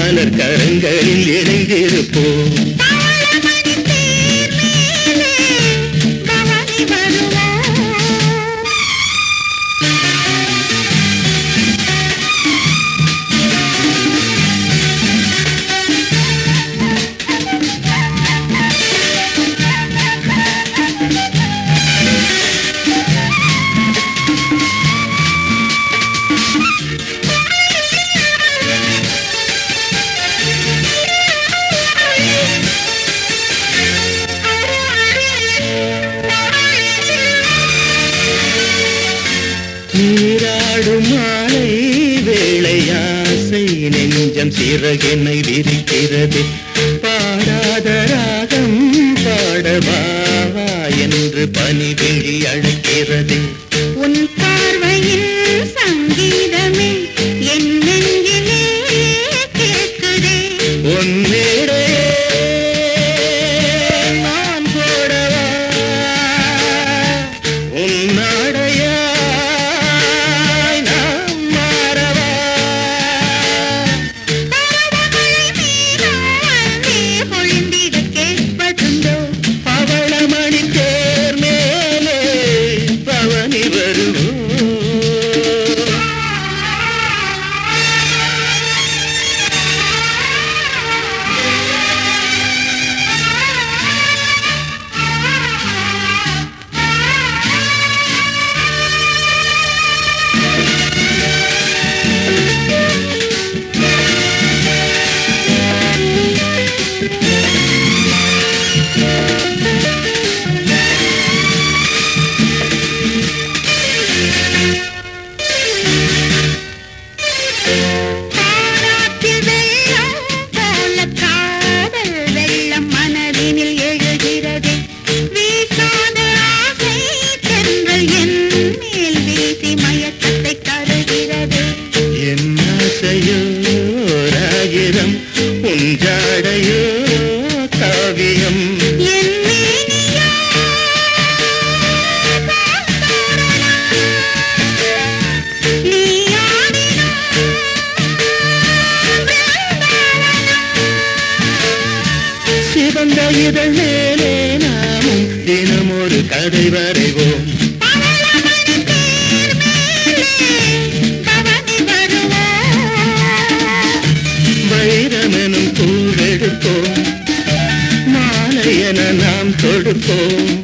மலர் கரங்களில் இணைந்திருப்போம் தாளமணி தேர் மேலே பவனி வருவார் நீராடும் மாலை வேளையாசை நெஞ்சம் சிறகென்னை விரிக்கிறது பாடாத ராகம் பாடவாவா என்று பனிவிழி அழைக்கிறது உன் பார்வையில் சங்கீதமே என் நெஞ்சிலே கேட்குதே உன்னேடே நான் போடவா உன்னாடையாய் நான் மாறவா பருவமழை மேகம் அங்கே பொழிந்திட கேட்பதுண்டோ பவளமணி தேர் மேலே பவனி வருவோம் பாராட்டில் வெள்ளம் போல காதல் வெள்ளம் மனதினில் எழுகிறது வீசாத ஆசை தென்றல் என் மேல் வீசி மயக்கத்தை தருகிறது என் ஆசையோ ராகிரம் உஞ்சாடையோ காவியம் என் மேனியோ நீ சிவந்த இதழ் மேலே நாமும் தினம் ஒரு கதை வரைவோம் பவளமணி தேர் மேலே பவனி வருவார் வைரமெனும் பூவெடுப்போம் மாலையென நாம் தொடுப்போம்